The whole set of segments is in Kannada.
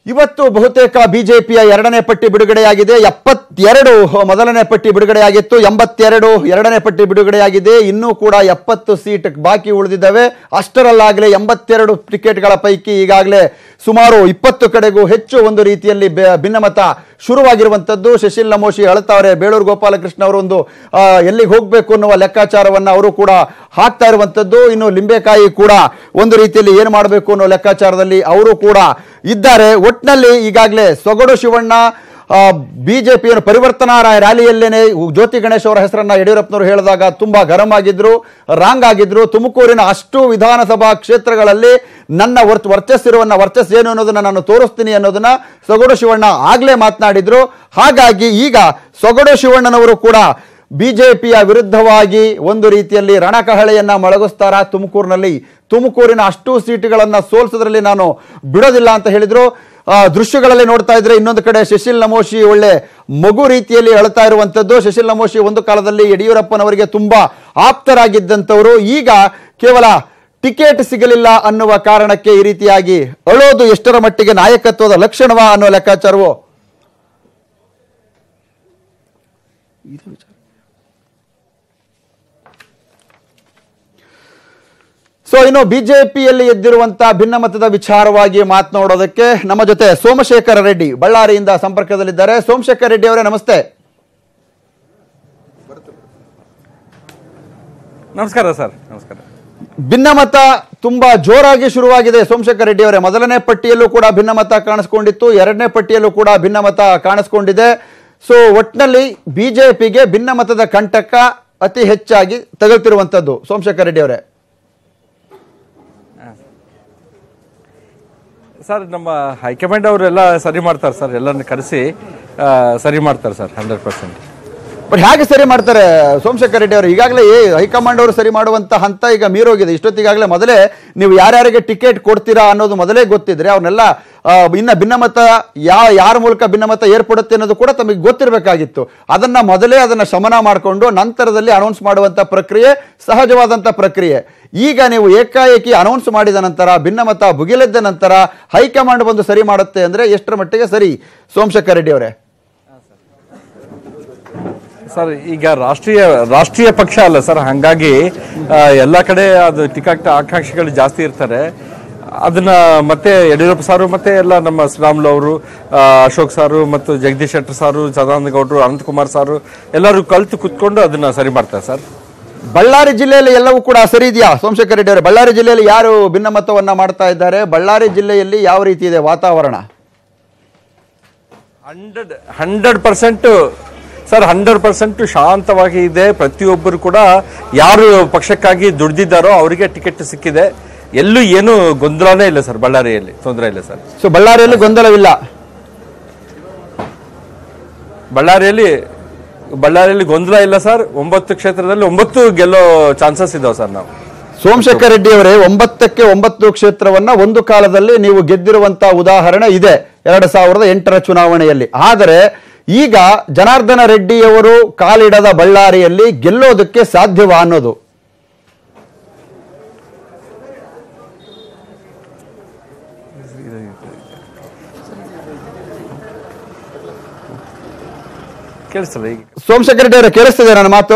ಇವತ್ತು ಬಹುತೇಕ ಬಿಜೆಪಿಯ ಎರಡನೇ ಪಟ್ಟಿ ಬಿಡುಗಡೆಯಾಗಿದೆ ಎಪ್ಪತ್ತೆರಡು ಮೊದಲನೇ ಪಟ್ಟಿ ಬಿಡುಗಡೆಯಾಗಿತ್ತು ಎಂಬತ್ತೆರಡು ಎರಡನೇ ಪಟ್ಟಿ ಬಿಡುಗಡೆಯಾಗಿದೆ ಇನ್ನೂ ಕೂಡ ಎಪ್ಪತ್ತು ಸೀಟ್ ಬಾಕಿ ಉಳಿದಿದ್ದಾವೆ ಅಷ್ಟರಲ್ಲಾಗಲೇ ಎಂಬತ್ತೆರಡು ಟಿಕೆಟ್ಗಳ ಪೈಕಿ ಈಗಾಗಲೇ ಸುಮಾರು ಇಪ್ಪತ್ತು ಕಡೆಗೂ ಹೆಚ್ಚು ಒಂದು ರೀತಿಯಲ್ಲಿ ಬೆ- ಭಿನ್ನಮತ ಶುರುವಾಗಿರುವಂಥದ್ದು ಶಶಿಲ್ ನಮೋಶಿ ಅಳತಾವ್ರೆ ಬೇಳೂರು ಗೋಪಾಲಕೃಷ್ಣ ಅವರು ಒಂದು ಆ, ಎಲ್ಲಿಗೆ ಹೋಗಬೇಕು ಅನ್ನುವ ಲೆಕ್ಕಾಚಾರವನ್ನ ಅವರು ಕೂಡ ಹಾಕ್ತಾ ಇರುವಂಥದ್ದು ಇನ್ನು ಲಿಂಬೆಕಾಯಿ ಕೂಡ ಒಂದು ರೀತಿಯಲ್ಲಿ ಏನು ಮಾಡಬೇಕು ಅನ್ನೋ ಲೆಕ್ಕಾಚಾರದಲ್ಲಿ ಅವರು ಕೂಡ ಇದ್ದಾರೆ ಒಟ್ಟಿನಲ್ಲಿ ಈಗಾಗಲೇ ಸೊಗಡು ಶಿವಣ್ಣ ಬಿಜೆಪಿಯನ್ನು ಪರಿವರ್ತನಾ ರಾ- ರ್ಯಾಲಿಯಲ್ಲೇನೆ ಜ್ಯೋತಿ ಗಣೇಶ್ ಅವರ ಹೆಸರನ್ನ ಯಡಿಯೂರಪ್ಪನವರು ಹೇಳಿದಾಗ ತುಂಬಾ ಗರಂ ಆಗಿದ್ರು ರಾಂಗ್ ಆಗಿದ್ರು ತುಮಕೂರಿನ ಅಷ್ಟು ವಿಧಾನಸಭಾ ಕ್ಷೇತ್ರಗಳಲ್ಲಿ ನನ್ನ ವರ್ಚ ವರ್ಚಸ್ಸಿರುವನ್ನ ವರ್ಚಸ್ ಏನು ಅನ್ನೋದನ್ನ ನಾನು ತೋರಿಸ್ತೀನಿ ಅನ್ನೋದನ್ನ ಸೊಗಡು ಶಿವಣ್ಣ ಆಗ್ಲೇ ಮಾತನಾಡಿದ್ರು ಹಾಗಾಗಿ ಈಗ ಸೊಗಡು ಶಿವಣ್ಣನವರು ಕೂಡ ಬಿಜೆಪಿಯ ವಿರುದ್ಧವಾಗಿ ಒಂದು ರೀತಿಯಲ್ಲಿ ರಣಕಹಳೆಯನ್ನ ಮೊಳಗಿಸ್ತಾರ ತುಮಕೂರಿನಲ್ಲಿ ತುಮಕೂರಿನ ಅಷ್ಟು ಸೀಟುಗಳನ್ನ ಸೋಲ್ಸೋದ್ರಲ್ಲಿ ನಾನು ಬಿಡೋದಿಲ್ಲ ಅಂತ ಹೇಳಿದ್ರು ಆ, ದೃಶ್ಯಗಳಲ್ಲಿ ನೋಡ್ತಾ ಇದ್ರೆ ಇನ್ನೊಂದು ಕಡೆ ಶಶಿಲ್ ನಮೋಶಿ ಒಳ್ಳೆ ಮಗು ರೀತಿಯಲ್ಲಿ ಅಳ್ತಾ ಇರುವಂತದ್ದು ಶಶಿಲ್ ನಮೋಶಿ ಒಂದು ಕಾಲದಲ್ಲಿ ಯಡಿಯೂರಪ್ಪನವರಿಗೆ ತುಂಬಾ ಆಪ್ತರಾಗಿದ್ದಂಥವರು ಈಗ ಕೇವಲ ಟಿಕೆಟ್ ಸಿಗಲಿಲ್ಲ ಅನ್ನುವ ಕಾರಣಕ್ಕೆ ಈ ರೀತಿಯಾಗಿ ಅಳೋದು ಎಷ್ಟರ ಮಟ್ಟಿಗೆ ನಾಯಕತ್ವದ ಲಕ್ಷಣವಾ ಅನ್ನೋ ಲೆಕ್ಕಾಚಾರವು ಸೊ ಇನ್ನು ಬಿಜೆಪಿಯಲ್ಲಿ ಎದ್ದಿರುವಂತಹ ಭಿನ್ನಮತದ ವಿಚಾರವಾಗಿ ಮಾತನಾಡೋದಕ್ಕೆ ನಮ್ಮ ಜೊತೆ ಸೋಮಶೇಖರ ರೆಡ್ಡಿ ಬಳ್ಳಾರಿಯಿಂದ ಸಂಪರ್ಕದಲ್ಲಿದ್ದಾರೆ ಸೋಮಶೇಖರ ರೆಡ್ಡಿ ಅವರೇ ನಮಸ್ತೆ ನಮಸ್ಕಾರ ಸರ್ ನಮಸ್ಕಾರ ಭಿನ್ನಮತ ತುಂಬಾ ಜೋರಾಗಿ ಶುರುವಾಗಿದೆ ಸೋಮಶೇಖರ ರೆಡ್ಡಿ ಅವರೇ ಮೊದಲನೇ ಪಟ್ಟಿಯಲ್ಲೂ ಕೂಡ ಭಿನ್ನಮತ ಕಾಣಿಸ್ಕೊಂಡಿತ್ತು ಎರಡನೇ ಪಟ್ಟಿಯಲ್ಲೂ ಕೂಡ ಭಿನ್ನಮತ ಕಾಣಿಸ್ಕೊಂಡಿದೆ ಸೊ ಒಟ್ಟಿನಲ್ಲಿ ಬಿಜೆಪಿಗೆ ಭಿನ್ನಮತದ ಕಂಟಕ ಅತಿ ಹೆಚ್ಚಾಗಿ ತಗುಲ್ತಿರುವಂತದ್ದು ಸೋಮಶೇಖರ ರೆಡ್ಡಿ ಅವರೇ ಸರ್ ನಮ್ಮ ಹೈಕಮಾಂಡ್ ಅವರೆಲ್ಲ ಸರಿ ಮಾಡ್ತಾರೆ ಸರ್ ಎಲ್ಲರನ್ನ ಕರೆಸಿ ಆ, ಸರಿ ಮಾಡ್ತಾರೆ ಸರ್ ಹಂಡ್ರೆಡ್ ಪರ್ಸೆಂಟ್ ಬಟ್ ಹೇಗೆ ಸರಿ ಮಾಡ್ತಾರೆ ಸೋಮಶೇಖರ ರೆಡ್ಡಿ ಅವರು ಈಗಾಗಲೇ ಏ ಹೈಕಮಾಂಡ್ ಅವರು ಸರಿ ಮಾಡುವಂತ ಹಂತ ಈಗ ಮೀರೋಗಿದೆ ಇಷ್ಟೊತ್ತಿಗಾಗಲೇ ಮೊದಲೇ ನೀವು ಯಾರ್ಯಾರಿಗೆ ಟಿಕೆಟ್ ಕೊಡ್ತೀರಾ ಅನ್ನೋದು ಮೊದಲೇ ಗೊತ್ತಿದ್ರೆ ಅವ್ರನ್ನೆಲ್ಲ ಆ, ಇನ್ನ ಭಿನ್ನಮತ ಯಾ ಯಾರ ಮೂಲಕ ಭಿನ್ನಮತ ಏರ್ಪಡುತ್ತೆ ಅನ್ನೋದು ಕೂಡ ತಮಗೆ ಗೊತ್ತಿರಬೇಕಾಗಿತ್ತು ಅದನ್ನ ಮೊದಲೇ ಅದನ್ನ ಶಮನ ಮಾಡಿಕೊಂಡು ನಂತರದಲ್ಲಿ ಅನೌನ್ಸ್ ಮಾಡುವಂತ ಪ್ರಕ್ರಿಯೆ ಸಹಜವಾದಂತ ಪ್ರಕ್ರಿಯೆ ಈಗ ನೀವು ಏಕಾಏಕಿ ಅನೌನ್ಸ್ ಮಾಡಿದ ನಂತರ ಭಿನ್ನಮತ ಭುಗಿಲೆದ್ದ ನಂತರ ಹೈಕಮಾಂಡ್ ಬಂದು ಸರಿ ಮಾಡುತ್ತೆ ಅಂದ್ರೆ ಎಷ್ಟರ ಮಟ್ಟಿಗೆ ಸರಿ ಸೋಮಶೇಖರ್ ರೆಡ್ಡಿ ಅವರೇ ಸರ್ ಈಗ ರಾಷ್ಟ್ರೀಯ ರಾಷ್ಟ್ರೀಯ ಪಕ್ಷ ಅಲ್ಲ ಸರ್ ಹಂಗಾಗಿ ಆ, ಎಲ್ಲ ಕಡೆ ಅದು ಟಿಕೆಟ್ ಆಕಾಂಕ್ಷಿಗಳು ಜಾಸ್ತಿ ಇರ್ತಾರೆ ಅದನ್ನ ಮತ್ತೆ ಯಡಿಯೂರಪ್ಪ ಸಾರು ಮತ್ತೆ ಎಲ್ಲ ನಮ್ಮ ಶ್ರೀರಾಮ್ಲು ಅವರು ಆ, ಅಶೋಕ್ ಸಾರು ಮತ್ತು ಜಗದೀಶ್ ಶೆಟ್ಟರ್ ಸಾರು ಸದಾನಂದ ಗೌಡರು ಅನಂತಕುಮಾರ್ ಸಾರು ಎಲ್ಲರೂ ಕಲ್ತು ಕುತ್ಕೊಂಡು ಅದನ್ನ ಸರಿ ಮಾಡ್ತಾರೆ ಸರ್ ಬಳ್ಳಾರಿ ಜಿಲ್ಲೆಯಲ್ಲಿ ಎಲ್ಲವೂ ಕೂಡ ಸರಿ ಇದೆಯಾ ಸೋಮಶೇಖರ್ ರೆಡ್ಡಿ ಅವರೇ ಬಳ್ಳಾರಿ ಜಿಲ್ಲೆಯಲ್ಲಿ ಯಾರು ಭಿನ್ನಮತವನ್ನ ಮಾಡ್ತಾ ಇದ್ದಾರೆ ಬಳ್ಳಾರಿ ಜಿಲ್ಲೆಯಲ್ಲಿ ಯಾವ ರೀತಿ ಇದೆ ವಾತಾವರಣ hundred hundred percent sir hundred percent ಶಾಂತವಾಗಿ ಇದೆ ಪ್ರತಿಯೊಬ್ಬರು ಕೂಡ ಯಾರು ಪಕ್ಷಕ್ಕಾಗಿ ದುಡ್ದಿದ್ದಾರೋ ಅವರಿಗೆ ಟಿಕೆಟ್ ಸಿಕ್ಕಿದೆ ಎಲ್ಲೂ ಏನು ಗೊಂದಲನೇ ಇಲ್ಲ ಸರ್ ಬಳ್ಳಾರಿಯಲ್ಲಿ ತೊಂದರೆ ಇಲ್ಲ ಸರ್ ಸೊ ಬಳ್ಳಾರಿಯಲ್ಲಿ ಗೊಂದಲವಿಲ್ಲ ಬಳ್ಳಾರಿಯಲ್ಲಿ ಬಳ್ಳಾರಿಯಲ್ಲಿ ಗೊಂದಲ ಇಲ್ಲ ಸರ್ ಒಂಬತ್ತು ಕ್ಷೇತ್ರದಲ್ಲಿ ಒಂಬತ್ತು ಗೆಲ್ಲೋ ಚಾನ್ಸಸ್ ಇದಾವೆ ಸರ್ ನಾವು ಸೋಮಶೇಖರ್ ರೆಡ್ಡಿ ಅವರೇ ಒಂಬತ್ತಕ್ಕೆ ಒಂಬತ್ತು ಕ್ಷೇತ್ರವನ್ನ ಒಂದು ಕಾಲದಲ್ಲಿ ನೀವು ಗೆದ್ದಿರುವಂತಹ ಉದಾಹರಣೆ ಇದೆ ಎರಡು ಸಾವಿರದ ಎಂಟರ ಚುನಾವಣೆಯಲ್ಲಿ ಆದರೆ ಈಗ ಜನಾರ್ದನ ರೆಡ್ಡಿಯವರು ಕಾಲಿಡದ ಬಳ್ಳಾರಿಯಲ್ಲಿ ಗೆಲ್ಲೋದಕ್ಕೆ ಸಾಧ್ಯವಾ ಅನ್ನೋದು ಕೇಳಿಸಲ್ಲ ಈಗ ಸೋಮಶೇಖರ್ ರೆಡ್ಡಿ ಅವರೇ ಕೇಳಿಸ್ತಿದೆ ನನ್ನ ಮಾತು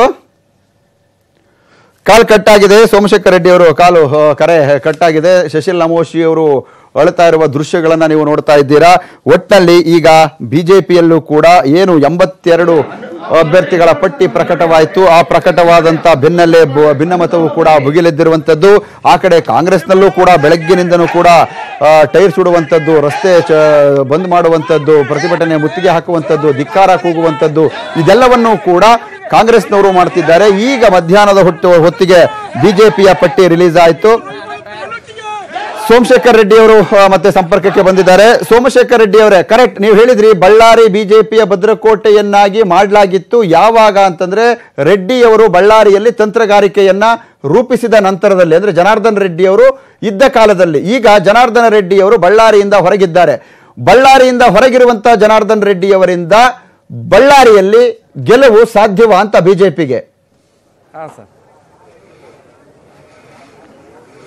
ಕಾಲು ಕಟ್ಟಾಗಿದೆ ಸೋಮಶೇಖರ್ ರೆಡ್ಡಿ ಅವರು ಕಾಲು ಆ, ಕರೆ ಕಟ್ಟಾಗಿದೆ ಶಶಿಲ್ ನಮೋಶಿ ಅವರು ಅಳ್ತಾ ಇರುವ ದೃಶ್ಯಗಳನ್ನ ನೀವು ನೋಡ್ತಾ ಇದ್ದೀರಾ ಒಟ್ಟಿನಲ್ಲಿ ಈಗ ಬಿಜೆಪಿಯಲ್ಲೂ ಕೂಡ ಏನು ಎಂಬತ್ತೆರಡು ಅಭ್ಯರ್ಥಿಗಳ ಪಟ್ಟಿ ಪ್ರಕಟವಾಯಿತು ಆ ಪ್ರಕಟವಾದಂತ ಬೆನ್ನಲ್ಲೇ ಬ- ಭಿನ್ನಮತವು ಕೂಡ ಭುಗಿಲೆದ್ದಿರುವಂತದ್ದು ಆ ಕಡೆ ಕಾಂಗ್ರೆಸ್ನಲ್ಲೂ ಕೂಡ ಬೆಳಗ್ಗಿನಿಂದನೂ ಕೂಡ ಆ, ಟೈರ್ ಸುಡುವಂಥದ್ದು ರಸ್ತೆ ಚ ಬಂದ್ ಮಾಡುವಂಥದ್ದು ಪ್ರತಿಭಟನೆ ಮುತ್ತಿಗೆ ಹಾಕುವಂಥದ್ದು ಧಿಕ್ಕಾರ ಕೂಗುವಂಥದ್ದು ಇದೆಲ್ಲವನ್ನೂ ಕೂಡ ಕಾಂಗ್ರೆಸ್ನವರು ಮಾಡ್ತಿದ್ದಾರೆ ಈಗ ಮಧ್ಯಾಹ್ನದ ಹೊತ್ತು ಹೊತ್ತಿಗೆ ಬಿಜೆಪಿಯ ಪಟ್ಟಿ ರಿಲೀಸ್ ಆಯಿತು ಸೋಮಶೇಖರ್ ರೆಡ್ಡಿ ಅವರು ಆ, ಮತ್ತೆ ಸಂಪರ್ಕಕ್ಕೆ ಬಂದಿದ್ದಾರೆ ಸೋಮಶೇಖರ್ ರೆಡ್ಡಿ ಅವರೇ ಕರೆಕ್ಟ್ ನೀವು ಹೇಳಿದ್ರಿ ಬಳ್ಳಾರಿ ಬಿಜೆಪಿಯ ಭದ್ರಕೋಟೆಯನ್ನಾಗಿ ಮಾಡಲಾಗಿತ್ತು ಯಾವಾಗ ಅಂತಂದ್ರೆ ರೆಡ್ಡಿಯವರು ಬಳ್ಳಾರಿಯಲ್ಲಿ ತಂತ್ರಗಾರಿಕೆಯನ್ನ ರೂಪಿಸಿದ ನಂತರದಲ್ಲಿ ಅಂದ್ರೆ ಜನಾರ್ದನ್ ರೆಡ್ಡಿ ಅವರು ಇದ್ದ ಕಾಲದಲ್ಲಿ ಈಗ ಜನಾರ್ದನ ರೆಡ್ಡಿ ಅವರು ಬಳ್ಳಾರಿಯಿಂದ ಹೊರಗಿದ್ದಾರೆ ಬಳ್ಳಾರಿಯಿಂದ ಹೊರಗಿರುವಂತಹ ಜನಾರ್ದನ್ ರೆಡ್ಡಿ ಅವರಿಂದ ಬಳ್ಳಾರಿಯಲ್ಲಿ ಗೆಲುವು ಸಾಧ್ಯವಾ ಅಂತ ಬಿಜೆಪಿಗೆ ಹಾಂ ಸರ್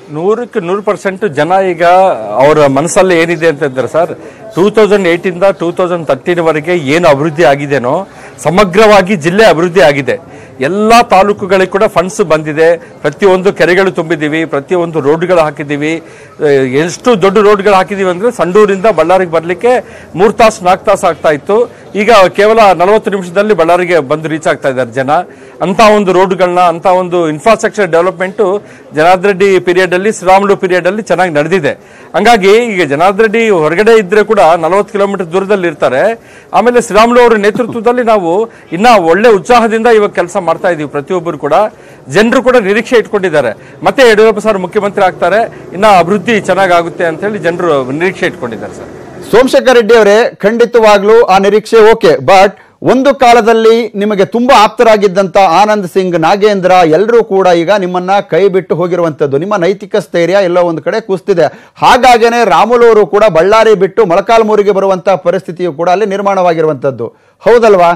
ನೂರಕ್ಕೆ ನೂರು ಪರ್ಸೆಂಟ್ ಜನ ಈಗ ಅವರ ಮನಸ್ಸಲ್ಲಿ ಏನಿದೆ ಅಂತಂದ್ರೆ ಸರ್ ಟೂ ತೌಸಂಡ್ ಏಯ್ಟಿಂದ ಟೂ ತೌಸಂಡ್ ತರ್ಟೀನ್ ವರೆಗೆ ಏನು ಅಭಿವೃದ್ಧಿ ಆಗಿದೆನೋ ಸಮಗ್ರವಾಗಿ ಜಿಲ್ಲೆ ಅಭಿವೃದ್ಧಿ ಆಗಿದೆ ಎಲ್ಲ ತಾಲೂಕುಗಳಿಗೆ ಕೂಡ ಫಂಡ್ಸ್ ಬಂದಿದೆ ಪ್ರತಿಯೊಂದು ಕೆರೆಗಳು ತುಂಬಿದ್ದೀವಿ ಪ್ರತಿಯೊಂದು ರೋಡ್ಗಳು ಹಾಕಿದ್ದೀವಿ ಅಹ್, ಎಷ್ಟು ದೊಡ್ಡ ರೋಡ್ಗಳು ಹಾಕಿದ್ದೀವಿ ಅಂದ್ರೆ ಸಂಡೂರಿಂದ ಬಳ್ಳಾರಿಗೆ ಬರಲಿಕ್ಕೆ ಮೂರು ತಾಸು ನಾಲ್ಕು ತಾಸು ಆಗ್ತಾ ಇತ್ತು ಈಗ ಕೇವಲ ನಲವತ್ತು ನಿಮಿಷದಲ್ಲಿ ಬಳ್ಳಾರಿಗೆ ಬಂದು ರೀಚ್ ಆಗ್ತಾ ಇದ್ದಾರೆ ಜನ ಅಂತ ಒಂದು ರೋಡ್ಗಳನ್ನ ಅಂತ ಒಂದು infrastructure development Janardhan Reddy period ಅಲ್ಲಿ ಶ್ರೀರಾಮುಲು ಪೀರಿಯಡ್ ಅಲ್ಲಿ ಚೆನ್ನಾಗಿ ನಡೆದಿದೆ ಹಂಗಾಗಿ ಈಗ ಜನಾರ್ದನ್ ರೆಡ್ಡಿ ಹೊರಗಡೆ ಇದ್ರೆ ಕೂಡ ನಲವತ್ತು ಕಿಲೋಮೀಟರ್ ದೂರದಲ್ಲಿ ಇರ್ತಾರೆ ಆಮೇಲೆ ಶ್ರೀರಾಮುಲು ಅವರ ನೇತೃತ್ವದಲ್ಲಿ ನಾವು ಇನ್ನ ಒಳ್ಳೆ ಉತ್ಸಾಹದಿಂದ ಇವಾಗ ಕೆಲಸ ಮಾಡ್ತಾ ಇದೀವಿ ಪ್ರತಿಯೊಬ್ಬರು ಕೂಡ ಜನರು ಕೂಡ ನಿರೀಕ್ಷೆ ಇಟ್ಕೊಂಡಿದ್ದಾರೆ ಮತ್ತೆ ಯಡಿಯೂರಪ್ಪ ಸರ್ ಮುಖ್ಯಮಂತ್ರಿ ಆಗ್ತಾರೆ ಇನ್ನ ಅಭಿವೃದ್ಧಿ ಚೆನ್ನಾಗಾಗುತ್ತೆ ಅಂತ ಹೇಳಿ ಜನರು ನಿರೀಕ್ಷೆ ಇಟ್ಕೊಂಡಿದ್ದಾರೆ ಸರ್ ಸೋಮಶೇಖರ್ ರೆಡ್ಡಿ ಅವರೇ ಖಂಡಿತವಾಗ್ಲೂ ಆ ನಿರೀಕ್ಷೆ ಓಕೆ ಬಟ್ ಒಂದು ಕಾಲದಲ್ಲಿ ನಿಮಗೆ ತುಂಬಾ ಆಪ್ತರಾಗಿದ್ದಂತ ಆನಂದ್ ಸಿಂಗ್ ನಾಗೇಂದ್ರ ಎಲ್ಲರೂ ಕೂಡ ಈಗ ನಿಮ್ಮನ್ನ ಕೈ ಬಿಟ್ಟು ಹೋಗಿರುವಂತದ್ದು ನಿಮ್ಮ ನೈತಿಕ ಸ್ಥೈರ್ಯ ಎಲ್ಲೋ ಒಂದು ಕಡೆ ಕುಸ್ತಿದೆ ಹಾಗಾಗೇನೆ ರಾಮುಲು ಅವರು ಕೂಡ ಬಳ್ಳಾರಿ ಬಿಟ್ಟು ಮೊಳಕಾಲ್ಮೂರಿಗೆ ಬರುವಂತ ಪರಿಸ್ಥಿತಿಯು ಕೂಡ ಅಲ್ಲಿ ನಿರ್ಮಾಣವಾಗಿರುವಂತದ್ದು ಹೌದಲ್ವಾ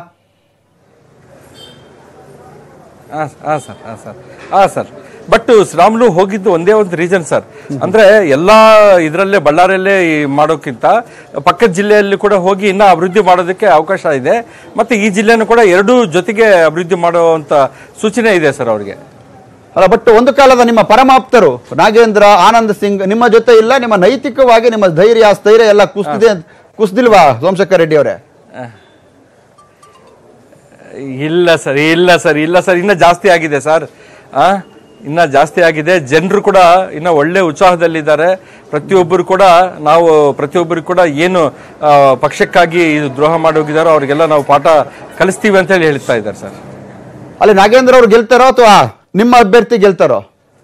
ಹಾ ಹಾ ಸರ್ ಹಾ ಸರ್ ಹಾ ಸರ್ ಬಟ್ ಶ್ರಾಮ್ಲು ಹೋಗಿದ್ದು ಒಂದೇ ಒಂದು ರೀಸನ್ ಸರ್ ಅಂದ್ರೆ ಎಲ್ಲಾ ಇದರಲ್ಲೇ ಬಳ್ಳಾರಿಯಲ್ಲೇ ಈ ಮಾಡೋಕ್ಕಿಂತ ಪಕ್ಕದ ಜಿಲ್ಲೆಯಲ್ಲಿ ಕೂಡ ಹೋಗಿ ಇನ್ನ ಅಭಿವೃದ್ಧಿ ಮಾಡೋದಕ್ಕೆ ಅವಕಾಶ ಇದೆ ಮತ್ತೆ ಈ ಜಿಲ್ಲೆನೂ ಕೂಡ ಎರಡೂ ಜೊತೆಗೆ ಅಭಿವೃದ್ಧಿ ಮಾಡುವಂತ ಸೂಚನೆ ಇದೆ ಸರ್ ಅವ್ರಿಗೆ ಅಲ್ಲ ಬಟ್ ಒಂದು ಕಾಲದ ನಿಮ್ಮ ಪರಮಾಪ್ತರು ನಾಗೇಂದ್ರ ಆನಂದ್ ಸಿಂಗ್ ನಿಮ್ಮ ಜೊತೆ ಇಲ್ಲ ನಿಮ್ಮ ನೈತಿಕವಾಗಿ ನಿಮ್ಮ ಧೈರ್ಯ ಸ್ಥೈರ್ಯ ಎಲ್ಲ ಕುಸ್ತಿದೆ ಅಂತ- ಕುಸ್ದಿಲ್ವಾ ಸೋಮಶೇಖರ್ ರೆಡ್ಡಿ ಅವರೇ ಇಲ್ಲ ಸರ್ ಇಲ್ಲ ಸರ್ ಇಲ್ಲ ಸರ್ ಇನ್ನ ಜಾಸ್ತಿ ಆಗಿದೆ ಸರ್ ಆ ಇನ್ನ ಜಾಸ್ತಿ ಆಗಿದೆ ಜನರು ಕೂಡ ಇನ್ನ ಒಳ್ಳೆ ಉತ್ಸಾಹದಲ್ಲಿದ್ದಾರೆ ಪ್ರತಿಯೊಬ್ಬರು ಕೂಡ ನಾವು ಪ್ರತಿಯೊಬ್ಬರು ಕೂಡ ಏನು ಆ, ಪಕ್ಷಕ್ಕಾಗಿ ಇದು ದ್ರೋಹ ಮಾಡಿ ಹೋಗಿದಾರೋ ಅವ್ರಿಗೆಲ್ಲ ನಾವು ಪಾಠ ಕಲಿಸ್ತೀವಿ ಅಂತ ಹೇಳಿ ಹೇಳ್ತಾ ಇದ್ದಾರೆ ಸರ್ ಅಲ್ಲಿ ನಾಗೇಂದ್ರ ಅವ್ರು ಗೆಲ್ತಾರೋ ಅಥವಾ ನಿಮ್ಮ ಅಭ್ಯರ್ಥಿ ಗೆಲ್ತಾರೋ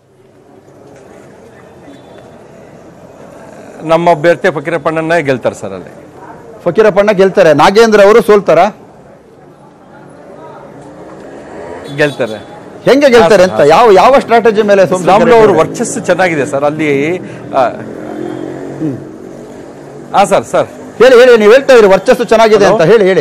ನಮ್ಮ ಅಭ್ಯರ್ಥಿ ಫಕೀರಪ್ಪಣ್ಣನೇ ಗೆಲ್ತಾರೆ ಸರ್ ಅಲ್ಲಿ ಫಕೀರಪ್ಪಣ್ಣ ಗೆಲ್ತಾರೆ ನಾಗೇಂದ್ರ ಅವರು ಸೋಲ್ತಾರ ಗೆಲ್ತಾರೆ ಹೆಂಗೆ ಗೆಲ್ತಾರೆ ಅಂತ ಯಾವ ಯಾವ ಸ್ಟ್ರಾಟಜಿ ಮೇಲೆ ಸೋಮಶೇಖರ್ ರಾಮ್ಲು ರೆಡ್ಡಿ ಅವ್ರ ಅವರು? ವರ್ಚಸ್ಸು ಚೆನ್ನಾಗಿದೆ ಸರ್ ಅಲ್ಲಿ ಆ, ಹಾ ಸರ್ ಸರ್ ಹೇಳಿ ಹೇಳಿ ನೀವು ಹೇಳ್ತಾ ಇದ್ರಿ ವರ್ಚಸ್ಸು ಚೆನ್ನಾಗಿದೆ ಅಂತ ಹೇಳಿ ಹೇಳಿ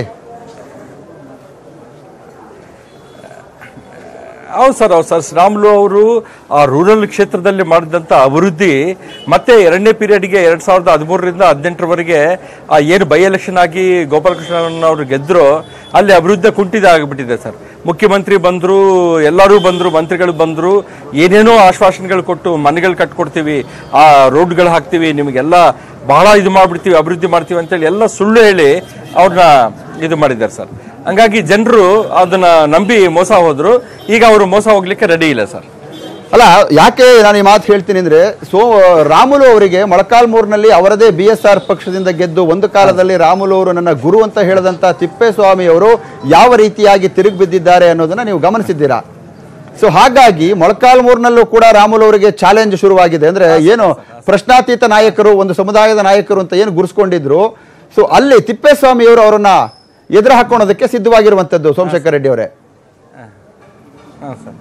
ಹೌದು ಸರ್ ಹೌದು ಸರ್ ಶ್ರೀರಾಮ್ಲು ಅವರು ಆ ರೂರಲ್ ಕ್ಷೇತ್ರದಲ್ಲಿ ಮಾಡಿದಂಥ ಅಭಿವೃದ್ಧಿ ಮತ್ತೆ ಎರಡನೇ ಪೀರಿಯಡ್ಗೆ ಎರಡ್ ಸಾವಿರದ ಹದಿಮೂರರಿಂದ ಹದಿನೆಂಟರವರೆಗೆ ಆ ಏನು ಬೈ ಎಲೆಕ್ಷನ್ ಆಗಿ ಗೋಪಾಲಕೃಷ್ಣನ್ ಅವರು ಗೆದ್ರು ಅಲ್ಲಿ ಅಭಿವೃದ್ಧಿ ಕುಂಠಿತ ಆಗಿಬಿಟ್ಟಿದೆ ಸರ್ ಮುಖ್ಯಮಂತ್ರಿ ಬಂದ್ರು ಎಲ್ಲರೂ ಬಂದ್ರು ಮಂತ್ರಿಗಳು ಬಂದ್ರು ಏನೇನೋ ಆಶ್ವಾಸನೆಗಳು ಕೊಟ್ಟು ಮನೆಗಳು ಕಟ್ಕೊಡ್ತೀವಿ ಆ ರೋಡ್ಗಳು ಹಾಕ್ತೀವಿ ನಿಮಗೆಲ್ಲ ಬಹಳ ಇದು ಮಾಡ್ಬಿಡ್ತೀವಿ ಅಭಿವೃದ್ಧಿ ಮಾಡ್ತೀವಿ ಅಂತೇಳಿ ಎಲ್ಲ ಸುಳ್ಳು ಹೇಳಿ ಅವ್ರನ್ನ ಇದು ಮಾಡಿದ್ದಾರೆ ಸರ್ ಹಂಗಾಗಿ ಜನರು ಅದನ್ನ ನಂಬಿ ಮೋಸ ಹೋದ್ರು ಈಗ ಅವರು ಮೋಸ ಹೋಗ್ಲಿಕ್ಕೆ ರೆಡಿ ಇಲ್ಲ ಸರ್ ಅಲ್ಲ ಯಾಕೆ ನಾನು ಈ ಮಾತು ಹೇಳ್ತೀನಿ ಅಂದ್ರೆ ಸೋ ರಾಮುಲು ಅವರಿಗೆ ಮೊಳಕಾಲ್ಮೂರಿನಲ್ಲಿ ಅವರದೇ ಬಿ ಎಸ್ ಆರ್ ಪಕ್ಷದಿಂದ ಗೆದ್ದು ಒಂದು ಕಾಲದಲ್ಲಿ ರಾಮುಲು ಅವರು ನನ್ನ ಗುರು ಅಂತ ಹೇಳಿದಂತ ತಿಪ್ಪೇಸ್ವಾಮಿ ಅವರು ಯಾವ ರೀತಿಯಾಗಿ ತಿರುಗಿ ಬಿದ್ದಿದ್ದಾರೆ ಅನ್ನೋದನ್ನ ನೀವು ಗಮನಿಸಿದ್ದೀರಾ ಸೊ ಹಾಗಾಗಿ ಮೊಳಕಾಲ್ಮೂರಿನಲ್ಲೂ ಕೂಡ ರಾಮುಲು ಅವರಿಗೆ ಚಾಲೆಂಜ್ ಶುರುವಾಗಿದೆ ಅಂದ್ರೆ ಏನು ಪ್ರಶ್ನಾತೀತ ನಾಯಕರು ಒಂದು ಸಮುದಾಯದ ನಾಯಕರು ಅಂತ ಏನು ಗುರುಸ್ಕೊಂಡಿದ್ರು ಸೊ ಅಲ್ಲಿ ತಿಪ್ಪೇಸ್ವಾಮಿ ಅವರು ಅವರನ್ನ ಎದುರು ಹಾಕೋಣೋದಕ್ಕೆ ಸಿದ್ಧವಾಗಿರುವಂತದ್ದು ಸೋಮಶೇಖರ್ ರೆಡ್ಡಿ ಅವರೇ ಹಾಂ ಸರ್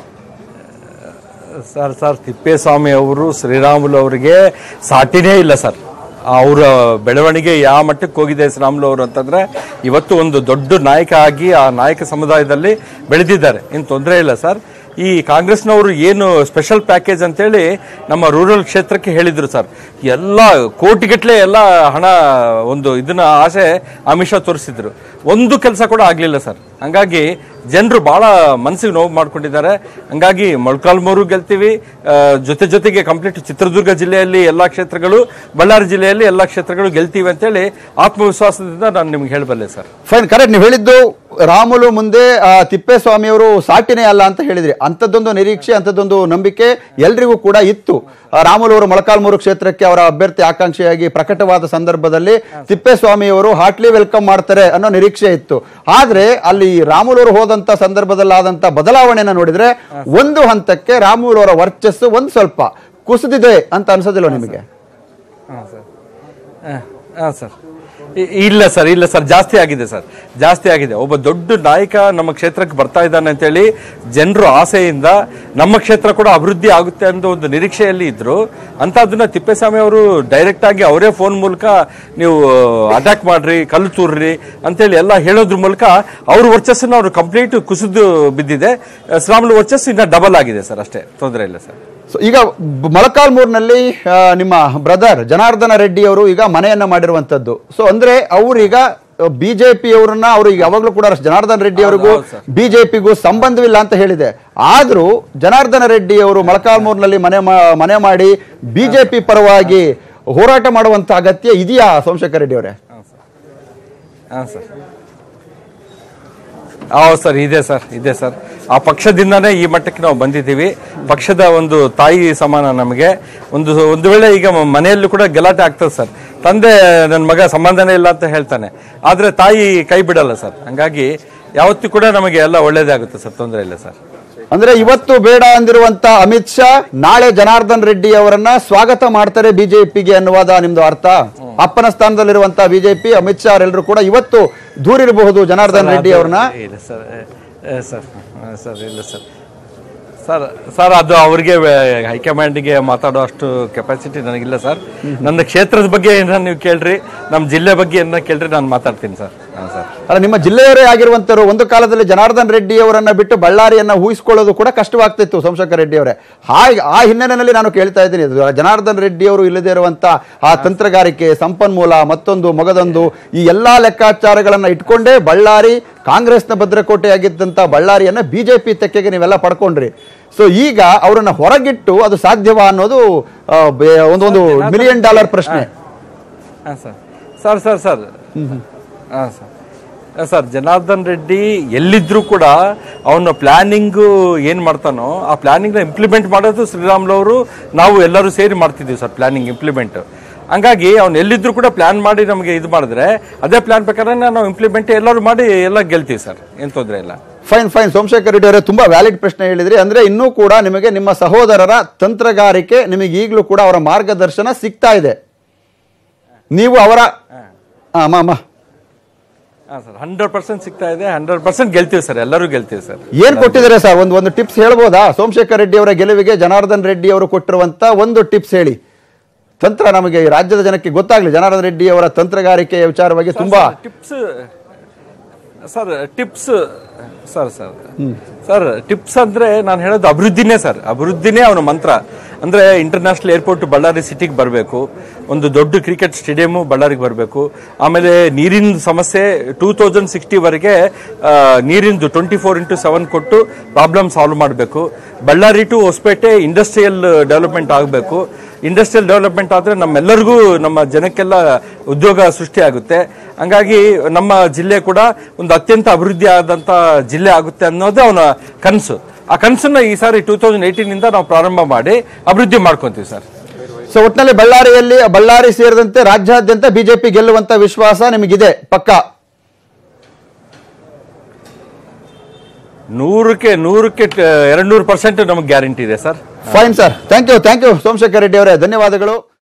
ಸರ್ ಸರ್ ತಿಪ್ಪೇಸ್ವಾಮಿ ಅವರು ಶ್ರೀರಾಮುಲು ಅವರಿಗೆ ಸಾಟಿನೇ ಇಲ್ಲ ಸರ್ ಅವರ ಬೆಳವಣಿಗೆ ಯಾವ ಮಟ್ಟಕ್ಕೆ ಹೋಗಿದೆ ಶ್ರೀರಾಮುಲು ಅವರು ಅಂತಂದ್ರೆ ಇವತ್ತು ಒಂದು ದೊಡ್ಡ ನಾಯಕ ಆಗಿ ಆ ನಾಯಕ ಸಮುದಾಯದಲ್ಲಿ ಬೆಳೆದಿದ್ದಾರೆ ಏನು ತೊಂದರೆ ಇಲ್ಲ ಸರ್ ಈ ಕಾಂಗ್ರೆಸ್ನವರು ಏನು ಸ್ಪೆಷಲ್ ಪ್ಯಾಕೇಜ್ ಅಂತೇಳಿ ನಮ್ಮ ರೂರಲ್ ಕ್ಷೇತ್ರಕ್ಕೆ ಹೇಳಿದ್ರು ಸರ್ ಎಲ್ಲ ಕೋಟಿಗಟ್ಟಲೆ ಎಲ್ಲ ಹಣ ಒಂದು ಇದನ್ನ ಆಸೆ ಆಮಿಷ ತೋರಿಸಿದ್ರು ಒಂದು ಕೆಲಸ ಕೂಡ ಆಗ್ಲಿಲ್ಲ ಸರ್ ಹಂಗಾಗಿ ಜನರು ಬಹಳ ಮನಸ್ಸಿಗೆ ನೋವು ಮಾಡ್ಕೊಂಡಿದ್ದಾರೆ ಹಂಗಾಗಿ ಮೊಳಕಾಲ್ಮೂರು ಗೆಲ್ತೀವಿ ಆ, ಜೊತೆ ಜೊತೆಗೆ ಕಂಪ್ಲೀಟ್ ಚಿತ್ರದುರ್ಗ ಜಿಲ್ಲೆಯಲ್ಲಿ ಎಲ್ಲಾ ಕ್ಷೇತ್ರಗಳು ಬಳ್ಳಾರಿ ಜಿಲ್ಲೆಯಲ್ಲಿ ಎಲ್ಲಾ ಕ್ಷೇತ್ರಗಳು ಗೆಲ್ತೀವಿ ಅಂತೇಳಿ ಆತ್ಮವಿಶ್ವಾಸದಿಂದ ನಾನು ನಿಮ್ಗೆ ಹೇಳಬಲ್ಲೆ ಸರ್ ಫೈನ್ ಕರೆಕ್ಟ್ ನೀವು ಹೇಳಿದ್ದು ರಾಮುಲು ಮುಂದೆ ಆ, ತಿಪ್ಪೇಸ್ವಾಮಿ ಅವರು ಸಾಟಿನೇ ಅಲ್ಲ ಅಂತ ಹೇಳಿದ್ರಿ ಅಂಥದ್ದೊಂದು ನಿರೀಕ್ಷೆ ಅಂಥದ್ದೊಂದು ನಂಬಿಕೆ ಎಲ್ರಿಗೂ ಕೂಡ ಇತ್ತು ಆ, ರಾಮುಲು ಅವರು ಮೊಳಕಾಲ್ಮೂರು ಕ್ಷೇತ್ರಕ್ಕೆ ಅವರ ಅಭ್ಯರ್ಥಿ ಆಕಾಂಕ್ಷಿಯಾಗಿ ಪ್ರಕಟವಾದ ಸಂದರ್ಭದಲ್ಲಿ ತಿಪ್ಪೇಸ್ವಾಮಿ ಅವರು ಹಾರ್ಟ್ಲಿ ವೆಲ್ಕಮ್ ಮಾಡ್ತಾರೆ ಅನ್ನೋ ನಿರೀಕ್ಷೆ ಇತ್ತು ಆದ್ರೆ ಅಲ್ಲಿ ರಾಮುಲು ಅವರು ಹೋದಂತ ಸಂದರ್ಭದಲ್ಲಿ ಆದಂತ ಬದಲಾವಣೆನ ನೋಡಿದ್ರೆ ಒಂದು ಹಂತಕ್ಕೆ ರಾಮುಲು ಅವರ ವರ್ಚಸ್ಸು ಒಂದ್ ಸ್ವಲ್ಪ ಕುಸಿದಿದೆ ಅಂತ ಅನ್ಸೋದಿಲ್ಲ ನಿಮಗೆ ಹಾಂ ಸರ್ ಹಾಂ ಸರ್ ಇ- ಇಲ್ಲ ಸರ್ ಇಲ್ಲ ಸರ್ ಜಾಸ್ತಿ ಆಗಿದೆ ಸರ್ ಜಾಸ್ತಿ ಆಗಿದೆ ಒಬ್ಬ ದೊಡ್ಡ ನಾಯಕ ನಮ್ಮ ಕ್ಷೇತ್ರಕ್ಕೆ ಬರ್ತಾ ಇದ್ದಾನೆ ಅಂತೇಳಿ ಜನರು ಆಸೆಯಿಂದ ನಮ್ಮ ಕ್ಷೇತ್ರ ಕೂಡ ಅಭಿವೃದ್ಧಿ ಆಗುತ್ತೆ ಅನ್ನೋ ಒಂದು ನಿರೀಕ್ಷೆಯಲ್ಲಿ ಇದ್ರು ಅಂತದನ್ನ ತಿಪ್ಪೇಸ್ವಾಮಿ ಅವರು ಡೈರೆಕ್ಟ್ ಆಗಿ ಅವರೇ ಫೋನ್ ಮೂಲಕ ನೀವು ಅಟ್ಯಾಕ್ ಮಾಡ್ರಿ ಕಲ್ಲು ತೂರ್ರಿ ಅಂತೇಳಿ ಎಲ್ಲ ಹೇಳೋದ್ರ ಮೂಲಕ ಅವ್ರ ವರ್ಚಸ್ಸನ್ನು ಅವರು ಕಂಪ್ಲೀಟ್ ಕುಸಿದು ಬಿದ್ದಿದೆ ಶ್ರಾಮುಲು ವರ್ಚಸ್ಸು ಇನ್ನ ಡಬಲ್ ಆಗಿದೆ ಸರ್ ಅಷ್ಟೇ ತೊಂದರೆ ಇಲ್ಲ ಸರ್ ಸೊ ಈಗ ಬ- ಮೊಳಕಾಲ್ಮೂರಿನಲ್ಲಿ ಆ, ನಿಮ್ಮ ಬ್ರದರ್ ಜನಾರ್ದನ ರೆಡ್ಡಿ ಅವರು ಈಗ ಮನೆಯನ್ನ ಮಾಡಿರುವಂತದ್ದು ಸೊ ಅಂದ್ರೆ ಅವ್ರೀಗ ಬಿಜೆಪಿ ಅವರನ್ನ ಅವರು ಈಗ ಯಾವಾಗಲೂ ಕೂಡ ಜನಾರ್ದನ್ ರೆಡ್ಡಿ ಅವರಿಗೂ ಹೌದು, ಸರ್. ಬಿಜೆಪಿಗೂ ಸಂಬಂಧವಿಲ್ಲ ಅಂತ ಹೇಳಿದೆ ಆದ್ರೂ ಜನಾರ್ದನ ರೆಡ್ಡಿ ಅವರು ಮೊಳಕಾಲ್ಮೂರಿನಲ್ಲಿ ಮನೆ ಮಾ- ಮನೆ ಮಾಡಿ ಬಿಜೆಪಿ ಪರವಾಗಿ ಹೋರಾಟ ಮಾಡುವಂತ ಅಗತ್ಯ ಇದೆಯಾ ಸೋಮಶೇಖರ್ ರೆಡ್ಡಿ ಅವರೇ ಹಾಂ ಸರ್ ಹೌದು ಸರ್ ಇದೆ ಸರ್ ಇದೆ ಸರ್ ಆ ಪಕ್ಷದಿಂದಾನೇ ಈ ಮಟ್ಟಕ್ಕೆ ನಾವು ಬಂದಿದ್ದೀವಿ ಪಕ್ಷದ ಒಂದು ತಾಯಿ ಸಮಾನ ನಮಗೆ ಒಂದು ಒಂದು ವೇಳೆ ಈಗ ಮ- ಮನೆಯಲ್ಲೂ ಕೂಡ ಗಲಾಟೆ ಆಗ್ತದೆ ಸರ್ ತಂದೆ ನನ್ನ ಮಗ ಸಂಬಂಧನೇ ಇಲ್ಲ ಅಂತ ಹೇಳ್ತಾನೆ ಆದ್ರೆ ತಾಯಿ ಕೈ ಬಿಡಲ್ಲ ಸರ್ ಹಂಗಾಗಿ ಯಾವತ್ತೂ ಕೂಡ ನಮಗೆ ಎಲ್ಲ ಒಳ್ಳೇದೇ ಆಗುತ್ತೆ ಸರ್ ತೊಂದರೆ ಇಲ್ಲ ಸರ್ ಅಂದ್ರೆ ಇವತ್ತು ಬೇಡ ಅಂದಿರುವಂತ ಅಮಿತ್ ಶಾ ನಾಳೆ ಜನಾರ್ದನ್ ರೆಡ್ಡಿ ಅವರನ್ನ ಸ್ವಾಗತ ಮಾಡ್ತಾರೆ ಬಿಜೆಪಿಗೆ ಅನ್ನುವಾದ ನಿಮ್ದು ಅರ್ಥ ಅಪ್ಪನ ಸ್ಥಾನದಲ್ಲಿರುವಂತ ಬಿಜೆಪಿ ಅಮಿತ್ ಶಾ ಅವರೆಲ್ಲರೂ ಕೂಡ ಇವತ್ತು ದೂರಿರಬಹುದು ಜನಾರ್ದನ್ ರೆಡ್ಡಿ ಅವ್ರನ್ನ ಇಲ್ಲ ಸರ್ ಏ, ಸರ್ ಆ, ಸರ್ ಇಲ್ಲ ಸರ್ ಸರ್ ಸರ್ ಅದು ಅವ್ರಿಗೆ ವೇ- ಹೈಕಮಾಂಡ್ಗೆ ಮಾತಾಡೋ ಅಷ್ಟು ಕೆಪಾಸಿಟಿ ನನಗಿಲ್ಲ ಸರ್ ನನ್ನ ಕ್ಷೇತ್ರದ ಬಗ್ಗೆ ಏನಾರ ನೀವು ಕೇಳ್ರಿ ನಮ್ಮ ಜಿಲ್ಲೆ ಬಗ್ಗೆ ಏನಾರ ಕೇಳ್ರಿ ನಾನು ಮಾತಾಡ್ತೀನಿ ಸರ್ ಹಾಂ ಸರ್ ಅಲ್ಲ ನಿಮ್ಮ ಜಿಲ್ಲೆಯವರೇ ಆಗಿರುವಂತರು ಒಂದು ಕಾಲದಲ್ಲಿ ಜನಾರ್ದನ್ ರೆಡ್ಡಿ ಅವರನ್ನ ಬಿಟ್ಟು ಬಳ್ಳಾರಿಯನ್ನ ಊಹಿಸಿಕೊಳ್ಳೋದು ಕೂಡ ಕಷ್ಟವಾಗ್ತಿತ್ತು ಸೋಮಶೇಖರ್ ರೆಡ್ಡಿ ಅವರೇ ಹಾಗೆ ಆ ಹಿನ್ನೆಲೆಯಲ್ಲಿ ನಾನು ಕೇಳ್ತಾ ಇದ್ದೀನಿ ಇದು ಜನಾರ್ದನ್ ರೆಡ್ಡಿ ಅವರು ಇಲ್ಲದೇ ಇರುವಂತ ಆ ತಂತ್ರಗಾರಿಕೆ ಸಂಪನ್ಮೂಲ ಮತ್ತೊಂದು ಮೊಗದೊಂದು ಈ ಎಲ್ಲಾ ಲೆಕ್ಕಾಚಾರಗಳನ್ನ ಇಟ್ಕೊಂಡೇ ಬಳ್ಳಾರಿ ಕಾಂಗ್ರೆಸ್ನ ಭದ್ರಕೋಟೆ ಆಗಿದ್ದಂತ ಬಳ್ಳಾರಿಯನ್ನ ಬಿಜೆಪಿ ತೆಕ್ಕೆಗೆ ನೀವೆಲ್ಲ ಪಡ್ಕೊಂಡ್ರಿ ಸೊ ಈಗ ಅವರನ್ನ ಹೊರಗಿಟ್ಟು ಅದು ಸಾಧ್ಯವಾ ಅನ್ನೋದು ಆ, ಬೆ- ಒಂದೊಂದು ಮಿಲಿಯನ್ ಡಾಲರ್ ಪ್ರಶ್ನೆ ಹಾಂ ಸರ್ ಸರ್ ಸರ್ ಸರ್ ಹಾಂ ಸರ್ ಸರ್ ಜನಾರ್ದನ್ ರೆಡ್ಡಿ ಎಲ್ಲಿದ್ರು ಕೂಡ ಅವನ ಪ್ಲಾನಿಂಗು ಏನು ಮಾಡ್ತಾನೋ ಆ ಪ್ಲಾನಿಂಗ್ನ ಇಂಪ್ಲಿಮೆಂಟ್ ಮಾಡೋದು ಶ್ರೀರಾಮ್ಲವರು ನಾವು ಎಲ್ಲರೂ ಸೇರಿ ಮಾಡ್ತಿದ್ದೀವಿ ಸರ್ ಪ್ಲಾನಿಂಗ್ ಇಂಪ್ಲಿಮೆಂಟ್ ಹಂಗಾಗಿ ಅವ್ನು ಎಲ್ಲಿದ್ರು ಕೂಡ ಪ್ಲಾನ್ ಮಾಡಿ ನಮಗೆ ಇದು ಮಾಡಿದ್ರೆ ಅದೇ ಪ್ಲಾನ್ ಪ್ರಕಾರ ನಾವು ಇಂಪ್ಲಿಮೆಂಟ್ ಎಲ್ಲರೂ ಮಾಡಿ ಎಲ್ಲ ಗೆಲ್ತೀವಿ ಸರ್ ಏನು ತೊಂದರೆ ಇಲ್ಲ ಫೈನ್ ಫೈನ್ ಸೋಮಶೇಖರ್ ರೆಡ್ಡಿ ಅವರೇ ತುಂಬಾ ವ್ಯಾಲಿಡ್ ಪ್ರಶ್ನೆ ಹೇಳಿದ್ರಿ ಅಂದ್ರೆ ಇನ್ನೂ ಕೂಡ ನಿಮಗೆ ನಿಮ್ಮ ಸಹೋದರರ ತಂತ್ರಗಾರಿಕೆ ನಿಮಗೆ ಈಗಲೂ ಕೂಡ ಅವರ ಮಾರ್ಗದರ್ಶನ ಸಿಗ್ತಾ ಇದೆ ನೀವು ಅವರ ಆ, ಅಮ್ಮ ಅಮ್ಮ ಹಾಂ ಸರ್ ಹಂಡ್ರೆಡ್ ಪರ್ಸೆಂಟ್ ಸಿಗ್ತಾ ಇದೆ ಹಂಡ್ರೆಡ್ ಪರ್ಸೆಂಟ್ ಗೆಲ್ತೀವಿ ಸರ್ ಎಲ್ಲರೂ ಗೆಲ್ತೀವಿ ಸರ್ ಏನ್ ಕೊಟ್ಟಿದ್ದಾರೆ ಸರ್ ಒಂದು ಒಂದು ಟಿಪ್ಸ್ ಹೇಳ್ಬೋದಾ ಸೋಮಶೇಖರ್ ರೆಡ್ಡಿ ಅವರ ಗೆಲುವಿಗೆ ಜನಾರ್ದನ್ ರೆಡ್ಡಿ ಅವರು ಕೊಟ್ಟಿರುವಂತ ಒಂದು ಟಿಪ್ಸ್ ಹೇಳಿ ತಂತ್ರ ನಮಗೆ ಈ ರಾಜ್ಯದ ಜನಕ್ಕೆ ಗೊತ್ತಾಗ್ಲಿ ಜನಾರ್ದನ್ ರೆಡ್ಡಿ ಅವರ ತಂತ್ರಗಾರಿಕೆಯ ವಿಚಾರವಾಗಿ ತುಂಬಾ tips sir tips sir sir sir tips ಅಂದ್ರೆ ನಾನು ಹೇಳೋದು ಅಭಿವೃದ್ಧಿನೇ ಸರ್ ಅಭಿವೃದ್ಧಿನೇ ಅವನ ಮಂತ್ರ ಅಂದ್ರೆ ಇಂಟರ್ನ್ಯಾಷನಲ್ ಏರ್ಪೋರ್ಟ್ ಬಳ್ಳಾರಿ ಸಿಟಿಗೆ ಬರಬೇಕು ಒಂದು ದೊಡ್ಡ ಕ್ರಿಕೆಟ್ ಸ್ಟೇಡಿಯಂ ಬಳ್ಳಾರಿಗೆ ಬರಬೇಕು ಆಮೇಲೆ ನೀರಿನ ಸಮಸ್ಯೆ ಟೂ ತೌಸಂಡ್ ಸಿಕ್ಸ್ಟಿವರೆಗೆ ನೀರಿಂದು ಟ್ವೆಂಟಿ ಫೋರ್ ಇಂಟು ಸೆವೆನ್ ಕೊಟ್ಟು ಪ್ರಾಬ್ಲಮ್ ಸಾಲ್ವ್ ಮಾಡಬೇಕು Ballari to Hosapete industrial development ಆಗಬೇಕು ಇಂಡಸ್ಟ್ರಿಯಲ್ ಡೆವಲಪ್ಮೆಂಟ್ ಆದರೆ ನಮ್ಮೆಲ್ಲರಿಗೂ ನಮ್ಮ ಜನಕ್ಕೆಲ್ಲ ಉದ್ಯೋಗ ಸೃಷ್ಟಿ ಆಗುತ್ತೆ ಹಂಗಾಗಿ ನಮ್ಮ ಜಿಲ್ಲೆ ಕೂಡ ಒಂದು ಅತ್ಯಂತ ಅಭಿವೃದ್ಧಿ ಆದಂತ ಜಿಲ್ಲೆ ಆಗುತ್ತೆ ಅನ್ನೋದು ಅವನ ಕನಸು ಆ ಕನಸನ್ನ ಈ ಸಾರಿ ಟೂ ತೌಸಂಡ್ ಏಯ್ಟೀನಿಂದ ನಾವು ಪ್ರಾರಂಭ ಮಾಡಿ ಅಭಿವೃದ್ಧಿ ಮಾಡ್ಕೊಂತೀವಿ ಸರ್ ಸೊ ಒಟ್ಟಿನಲ್ಲಿ ಬಳ್ಳಾರಿಯಲ್ಲಿ ಬಳ್ಳಾರಿ ಸೇರಿದಂತೆ ರಾಜ್ಯಾದ್ಯಂತ ಬಿಜೆಪಿ ಗೆಲ್ಲುವಂತ ವಿಶ್ವಾಸ ನಿಮಗಿದೆ ಪಕ್ಕ ನೂರಕ್ಕೆ ನೂರಕ್ಕೆ ಎರಡು ನೂರು ಪರ್ಸೆಂಟ್ ನಮಗೆ ಗ್ಯಾರಂಟಿ ಇದೆ sir fine sir thank you thank you Somashekar Reddy ಅವರೇ ಧನ್ಯವಾದಗಳು